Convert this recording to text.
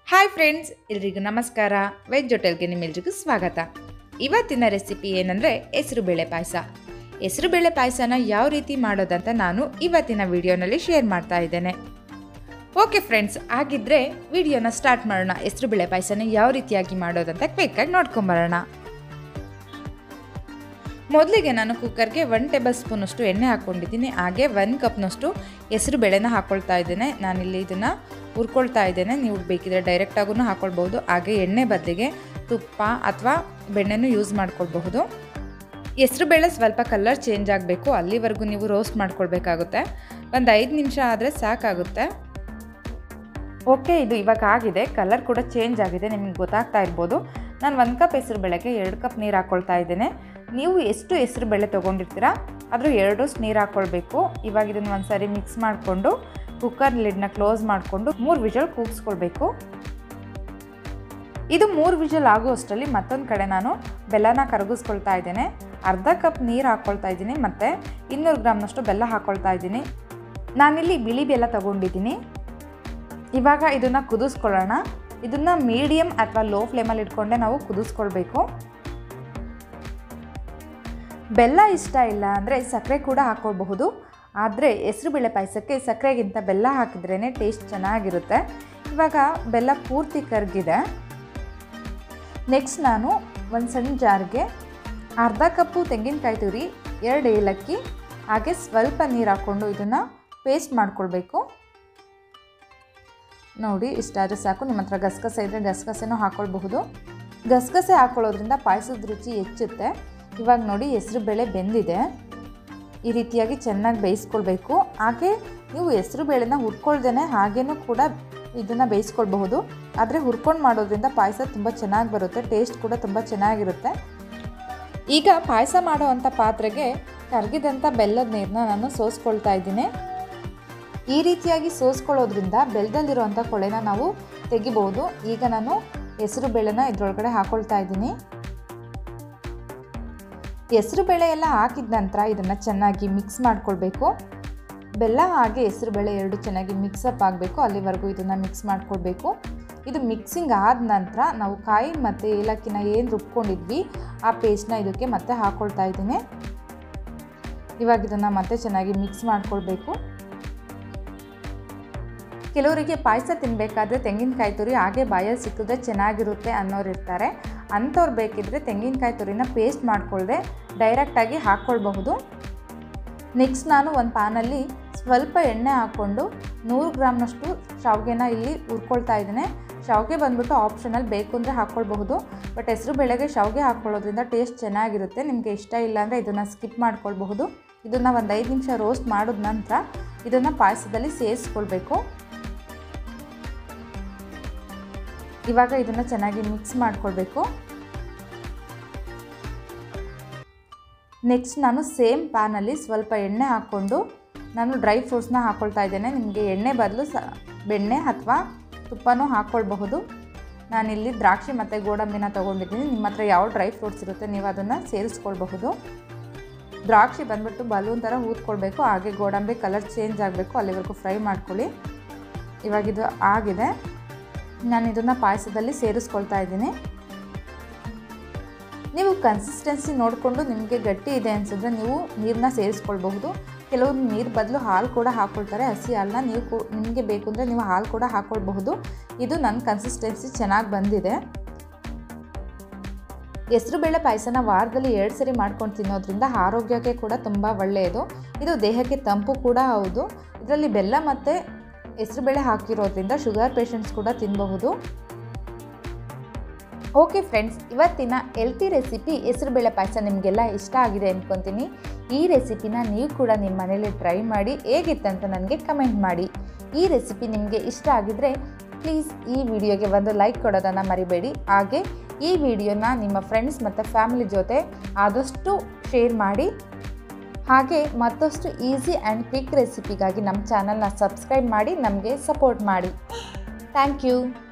hi friends ಎಲ್ರಿಗೂ ನಮಸ್ಕಾರ veg ಹೋಟೆಲ್ಗೆ ನಿಮ್ಮೆಲ್ರಿಗೂ ಸ್ವಾಗತ ಇವತ್ತಿನ ರೆಸಿಪಿ ಏನಂದರೆ ಹೆಸರುಬೇಳೆ ಪಾಯಸ ಹೆಸರುಬೇಳೆ ಪಾಯಸನ ಯಾವ ರೀತಿ ಮಾಡೋದಂತ ನಾನು ಇವತ್ತಿನ ವಿಡಿಯೋನಲ್ಲಿ ಶೇರ್ ಮಾಡ್ತಾ ಇದ್ದೇನೆ ಓಕೆ ಫ್ರೆಂಡ್ಸ್ ಆಗಿದ್ದರೆ ವಿಡಿಯೋನ ಸ್ಟಾರ್ಟ್ ಮಾಡೋಣ ಹೆಸರುಬೇಳೆ ಪಾಯಸನ ಯಾವ ರೀತಿಯಾಗಿ ಮಾಡೋದಂತ ಕ್ವಿಕ್ಕಾಗಿ ನೋಡ್ಕೊಂಬರೋಣ ಮೊದಲಿಗೆ ನಾನು ಕುಕ್ಕರ್ಗೆ ಒನ್ ಟೇಬಲ್ ಸ್ಪೂನಷ್ಟು ಎಣ್ಣೆ ಹಾಕ್ಕೊಂಡಿದ್ದೀನಿ ಹಾಗೆ ಒನ್ ಕಪ್ನಷ್ಟು ಹೆಸರು ಬೇಳೆನ ಹಾಕ್ಕೊಳ್ತಾ ಇದ್ದೇನೆ ನಾನಿಲ್ಲಿ ಇದನ್ನು ಹುರ್ಕೊಳ್ತಾ ಇದ್ದೇನೆ ನೀವು ಬೇಕಿದ್ರೆ ಡೈರೆಕ್ಟಾಗೂ ಹಾಕ್ಕೊಳ್ಬೋದು ಹಾಗೆ ಎಣ್ಣೆ ಬದಲಿಗೆ ತುಪ್ಪ ಅಥವಾ ಬೆಣ್ಣೆನೂ ಯೂಸ್ ಮಾಡ್ಕೊಳ್ಬಹುದು ಹೆಸರು ಬೇಳೆ ಸ್ವಲ್ಪ ಕಲರ್ ಚೇಂಜ್ ಆಗಬೇಕು ಅಲ್ಲಿವರೆಗೂ ನೀವು ರೋಸ್ಟ್ ಮಾಡ್ಕೊಳ್ಬೇಕಾಗುತ್ತೆ ಒಂದು ಐದು ನಿಮಿಷ ಆದರೆ ಸಾಕಾಗುತ್ತೆ ಓಕೆ ಇದು ಇವಾಗ ಆಗಿದೆ ಕಲರ್ ಕೂಡ ಚೇಂಜ್ ಆಗಿದೆ ನಿಮಗೆ ಗೊತ್ತಾಗ್ತಾ ಇರ್ಬೋದು ನಾನು ಒಂದು ಕಪ್ ಹೆಸರು ಬೇಳೆಗೆ ಎರಡು ಕಪ್ ನೀರು ಹಾಕ್ಕೊಳ್ತಾ ಇದ್ದೇನೆ ನೀವು ಎಷ್ಟು ಹೆಸರು ಬೇಳೆ ತೊಗೊಂಡಿರ್ತೀರಾ ಅದ್ರ ಎರಡಷ್ಟು ನೀರು ಹಾಕ್ಕೊಳ್ಬೇಕು ಇವಾಗ ಇದನ್ನು ಒಂದು ಸಾರಿ ಮಿಕ್ಸ್ ಮಾಡಿಕೊಂಡು ಕುಕ್ಕರ್ ಲಿಡ್ನ ಕ್ಲೋಸ್ ಮಾಡಿಕೊಂಡು ಮೂರು ವಿಜಲ್ ಕೂಗಿಸ್ಕೊಳ್ಬೇಕು ಇದು ಮೂರು ವಿಜಲ್ ಆಗುವಷ್ಟರಲ್ಲಿ ಮತ್ತೊಂದು ಕಡೆ ನಾನು ಬೆಲ್ಲನ ಕರಗಿಸ್ಕೊಳ್ತಾ ಇದ್ದೇನೆ ಅರ್ಧ ಕಪ್ ನೀರು ಹಾಕ್ಕೊಳ್ತಾ ಇದ್ದೀನಿ ಮತ್ತು ಇನ್ನೂರು ಗ್ರಾಮ್ನಷ್ಟು ಬೆಲ್ಲ ಹಾಕ್ಕೊಳ್ತಾ ಇದ್ದೀನಿ ನಾನಿಲ್ಲಿ ಬಿಳಿ ಬೆಲ್ಲ ತೊಗೊಂಡಿದ್ದೀನಿ ಇವಾಗ ಇದನ್ನು ಕುದಿಸ್ಕೊಳ್ಳೋಣ ಇದನ್ನು ಮೀಡಿಯಮ್ ಅಥವಾ ಲೋ ಫ್ಲೇಮಲ್ಲಿ ಇಟ್ಕೊಂಡೆ ನಾವು ಕುದಿಸ್ಕೊಳ್ಬೇಕು ಬೆಲ್ಲ ಇಷ್ಟ ಇಲ್ಲ ಅಂದರೆ ಸಕ್ಕರೆ ಕೂಡ ಹಾಕ್ಕೊಳ್ಬಹುದು ಆದರೆ ಹೆಸರುಬೇಳೆ ಪಾಯಸಕ್ಕೆ ಸಕ್ಕರೆಗಿಂತ ಬೆಲ್ಲ ಹಾಕಿದ್ರೇ ಟೇಸ್ಟ್ ಚೆನ್ನಾಗಿರುತ್ತೆ ಇವಾಗ ಬೆಲ್ಲ ಪೂರ್ತಿ ಕರಗಿದೆ ನೆಕ್ಸ್ಟ್ ನಾನು ಒಂದು ಸಣ್ಣ ಜಾರ್ಗೆ ಅರ್ಧ ಕಪ್ಪು ತೆಂಗಿನಕಾಯಿ ತುರಿ ಎರಡು ಏಲಕ್ಕಿ ಹಾಗೆ ಸ್ವಲ್ಪ ನೀರು ಹಾಕ್ಕೊಂಡು ಇದನ್ನು ಪೇಸ್ಟ್ ಮಾಡ್ಕೊಳ್ಬೇಕು ನೋಡಿ ಇಷ್ಟಾದರೆ ಸಾಕು ನಿಮ್ಮ ಹತ್ರ ಗಸಗಸೆ ಇದ್ದರೆ ಗಸಗಸೆನೂ ಹಾಕ್ಕೊಳ್ಬಹುದು ಗಸಗಸೆ ಹಾಕ್ಕೊಳ್ಳೋದ್ರಿಂದ ಪಾಯಸದ ರುಚಿ ಹೆಚ್ಚುತ್ತೆ ಇವಾಗ ನೋಡಿ ಹೆಸರು ಬೇಳೆ ಬೆಂದಿದೆ ಈ ರೀತಿಯಾಗಿ ಚೆನ್ನಾಗಿ ಬೇಯಿಸ್ಕೊಳ್ಬೇಕು ಹಾಗೆ ನೀವು ಹೆಸರು ಬೇಳೆನ ಹುರ್ಕೊಳ್ದೇ ಹಾಗೇನೂ ಕೂಡ ಇದನ್ನು ಬೇಯಿಸ್ಕೊಳ್ಬಹುದು ಆದರೆ ಹುರ್ಕೊಂಡು ಮಾಡೋದ್ರಿಂದ ಪಾಯಸ ತುಂಬ ಚೆನ್ನಾಗಿ ಬರುತ್ತೆ ಟೇಸ್ಟ್ ಕೂಡ ತುಂಬ ಚೆನ್ನಾಗಿರುತ್ತೆ ಈಗ ಪಾಯಸ ಮಾಡೋವಂಥ ಪಾತ್ರೆಗೆ ಕರಗಿದಂಥ ಬೆಲ್ಲದ ನೀರನ್ನ ನಾನು ಸೋಸ್ಕೊಳ್ತಾ ಇದ್ದೀನಿ ಈ ರೀತಿಯಾಗಿ ಸೋಸ್ಕೊಳ್ಳೋದ್ರಿಂದ ಬೆಲ್ಲದಲ್ಲಿರುವಂಥ ಕೊಳೆನ ನಾವು ತೆಗಿಬಹುದು ಈಗ ನಾನು ಹೆಸರು ಬೇಳೆನ ಇದರೊಳಗಡೆ ಹಾಕ್ಕೊಳ್ತಾ ಇದ್ದೀನಿ ಹೆಸರು ಬೇಳೆ ಎಲ್ಲ ಹಾಕಿದ ನಂತರ ಇದನ್ನು ಚೆನ್ನಾಗಿ ಮಿಕ್ಸ್ ಮಾಡ್ಕೊಳ್ಬೇಕು ಬೆಲ್ಲ ಹಾಗೆ ಹೆಸರು ಬೇಳೆ ಎರಡು ಚೆನ್ನಾಗಿ ಮಿಕ್ಸಪ್ ಆಗಬೇಕು ಅಲ್ಲಿವರೆಗೂ ಇದನ್ನು ಮಿಕ್ಸ್ ಮಾಡ್ಕೊಳ್ಬೇಕು ಇದು ಮಿಕ್ಸಿಂಗ್ ಆದ ನಂತರ ನಾವು ಕಾಯಿ ಮತ್ತು ಏಲಕ್ಕಿನ ಏನು ರುಬ್ಕೊಂಡಿದ್ವಿ ಆ ಪೇಸ್ಟ್ನ ಇದಕ್ಕೆ ಮತ್ತೆ ಹಾಕ್ಕೊಳ್ತಾ ಇದ್ದೀನಿ ಇವಾಗ ಇದನ್ನು ಮತ್ತೆ ಚೆನ್ನಾಗಿ ಮಿಕ್ಸ್ ಮಾಡ್ಕೊಳ್ಬೇಕು ಕೆಲವರಿಗೆ ಪಾಯಸ ತಿನ್ನಬೇಕಾದ್ರೆ ತೆಂಗಿನಕಾಯಿ ತುರಿ ಹಾಗೆ ಬಾಯಲ್ಲಿ ಸಿಕ್ಕಿದ್ರೆ ಚೆನ್ನಾಗಿರುತ್ತೆ ಅನ್ನೋರು ಇರ್ತಾರೆ ಅಂಥವ್ರು ಬೇಕಿದ್ದರೆ ತೆಂಗಿನಕಾಯಿ ತುರಿನ ಪೇಸ್ಟ್ ಮಾಡ್ಕೊಳ್ದೆ ಡೈರೆಕ್ಟಾಗಿ ಹಾಕ್ಕೊಳ್ಬಹುದು ನೆಕ್ಸ್ಟ್ ನಾನು ಒಂದು ಪ್ಯಾನಲ್ಲಿ ಸ್ವಲ್ಪ ಎಣ್ಣೆ ಹಾಕ್ಕೊಂಡು ನೂರು ಗ್ರಾಮ್ನಷ್ಟು ಶಾವಿಗೆನ ಇಲ್ಲಿ ಹುರ್ಕೊಳ್ತಾ ಇದ್ದೇನೆ ಶಾವಿಗೆ ಬಂದ್ಬಿಟ್ಟು ಆಪ್ಷನಲ್ ಬೇಕು ಅಂದರೆ ಹಾಕ್ಕೊಳ್ಬಹುದು ಬಟ್ ಹೆಸರು ಬೇಳೆಗೆ ಶಾವಿಗೆ ಹಾಕ್ಕೊಳ್ಳೋದ್ರಿಂದ ಟೇಸ್ಟ್ ಚೆನ್ನಾಗಿರುತ್ತೆ ನಿಮಗೆ ಇಷ್ಟ ಇಲ್ಲ ಅಂದರೆ ಇದನ್ನು ಸ್ಕಿಪ್ ಮಾಡ್ಕೊಳ್ಬಹುದು ಇದನ್ನು ಒಂದು ಐದು ನಿಮಿಷ ರೋಸ್ಟ್ ಮಾಡಿದ ನಂತರ ಇದನ್ನು ಪಾಯಸದಲ್ಲಿ ಸೇರಿಸ್ಕೊಳ್ಬೇಕು ಇವಾಗ ಇದನ್ನು ಚೆನ್ನಾಗಿ ಮಿಕ್ಸ್ ಮಾಡ್ಕೊಳ್ಬೇಕು ನೆಕ್ಸ್ಟ್ ನಾನು ಸೇಮ್ ಪ್ಯಾನಲ್ಲಿ ಸ್ವಲ್ಪ ಎಣ್ಣೆ ಹಾಕ್ಕೊಂಡು ನಾನು ಡ್ರೈ ಫ್ರೂಟ್ಸ್ನ ಹಾಕ್ಕೊಳ್ತಾ ಇದ್ದೇನೆ ನಿಮಗೆ ಎಣ್ಣೆ ಬದಲು ಸ ಬೆಣ್ಣೆ ಅಥವಾ ತುಪ್ಪನೂ ಹಾಕ್ಕೊಳ್ಬಹುದು ನಾನಿಲ್ಲಿ ದ್ರಾಕ್ಷಿ ಮತ್ತು ಗೋಡಂಬಿನ ತೊಗೊಂಡಿದ್ದೀನಿ ನಿಮ್ಮ ಹತ್ರ ಯಾವ ಡ್ರೈ ಫ್ರೂಟ್ಸ್ ಇರುತ್ತೆ ನೀವು ಅದನ್ನು ಸೇರಿಸ್ಕೊಳ್ಬಹುದು ದ್ರಾಕ್ಷಿ ಬಂದ್ಬಿಟ್ಟು ಬಲೂನ್ ಥರ ಊದ್ಕೊಳ್ಬೇಕು ಹಾಗೆ ಗೋಡಂಬಿ ಕಲರ್ ಚೇಂಜ್ ಆಗಬೇಕು ಅಲ್ಲಿವರೆಗೂ ಫ್ರೈ ಮಾಡ್ಕೊಳ್ಳಿ ಇವಾಗಿದು ಆಗಿದೆ ನಾನು ಇದನ್ನು ಪಾಯಸದಲ್ಲಿ ಸೇರಿಸ್ಕೊಳ್ತಾ ಇದ್ದೀನಿ ನೀವು ಕನ್ಸಿಸ್ಟೆನ್ಸಿ ನೋಡಿಕೊಂಡು ನಿಮಗೆ ಗಟ್ಟಿ ಇದೆ ಅನಿಸಿದ್ರೆ ನೀವು ನೀರನ್ನ ಸೇರಿಸ್ಕೊಳ್ಬಹುದು ಕೆಲವರು ನೀರು ಬದಲು ಹಾಲು ಕೂಡ ಹಾಕ್ಕೊಳ್ತಾರೆ ಹಸಿ ಹಾಲನ್ನ ನೀವು ಕೂ ನಿಮಗೆ ಬೇಕು ಅಂದರೆ ನೀವು ಹಾಲು ಕೂಡ ಹಾಕ್ಕೊಳ್ಬಹುದು ಇದು ನನ್ನ ಕನ್ಸಿಸ್ಟೆನ್ಸಿ ಚೆನ್ನಾಗಿ ಬಂದಿದೆ ಹೆಸರುಬೇಳೆ ಪಾಯಸನ ವಾರದಲ್ಲಿ ಎರಡು ಸರಿ ಮಾಡ್ಕೊಂಡು ತಿನ್ನೋದ್ರಿಂದ ಆರೋಗ್ಯಕ್ಕೆ ಕೂಡ ತುಂಬ ಒಳ್ಳೆಯದು ಇದು ದೇಹಕ್ಕೆ ತಂಪು ಕೂಡ ಹೌದು ಇದರಲ್ಲಿ ಬೆಲ್ಲ ಮತ್ತು ಹೆಸರುಬೇಳೆ ಹಾಕಿರೋದ್ರಿಂದ ಶುಗರ್ ಪೇಷಂಟ್ಸ್ ಕೂಡ ತಿನ್ನಬಹುದು ಓಕೆ ಫ್ರೆಂಡ್ಸ್ ಇವತ್ತಿನ ಹೆಲ್ತಿ ರೆಸಿಪಿ ಹೆಸರುಬೇಳೆ ಪಾಯಸ ನಿಮಗೆಲ್ಲ ಇಷ್ಟ ಆಗಿದೆ ಅಂದ್ಕೊತೀನಿ ಈ ರೆಸಿಪಿನ ನೀವು ಕೂಡ ನಿಮ್ಮ ಮನೇಲಿ ಟ್ರೈ ಮಾಡಿ ಹೇಗಿತ್ತಂತ ನನಗೆ ಕಮೆಂಟ್ ಮಾಡಿ ಈ ರೆಸಿಪಿ ನಿಮಗೆ ಇಷ್ಟ ಆಗಿದರೆ ಪ್ಲೀಸ್ ಈ ವಿಡಿಯೋಗೆ ಒಂದು ಲೈಕ್ ಕೊಡೋದನ್ನು ಮರಿಬೇಡಿ ಹಾಗೆ ಈ ವಿಡಿಯೋನ ನಿಮ್ಮ ಫ್ರೆಂಡ್ಸ್ ಮತ್ತು ಫ್ಯಾಮಿಲಿ ಜೊತೆ ಆದಷ್ಟು ಶೇರ್ ಮಾಡಿ ಹಾಗೆ ಮತ್ತಷ್ಟು ಈಸಿ ಆ್ಯಂಡ್ ಕ್ವಿಕ್ ರೆಸಿಪಿಗಾಗಿ ನಮ್ಮ ಚಾನಲ್ನ ಸಬ್ಸ್ಕ್ರೈಬ್ ಮಾಡಿ ನಮಗೆ ಸಪೋರ್ಟ್ ಮಾಡಿ ಥ್ಯಾಂಕ್ ಯು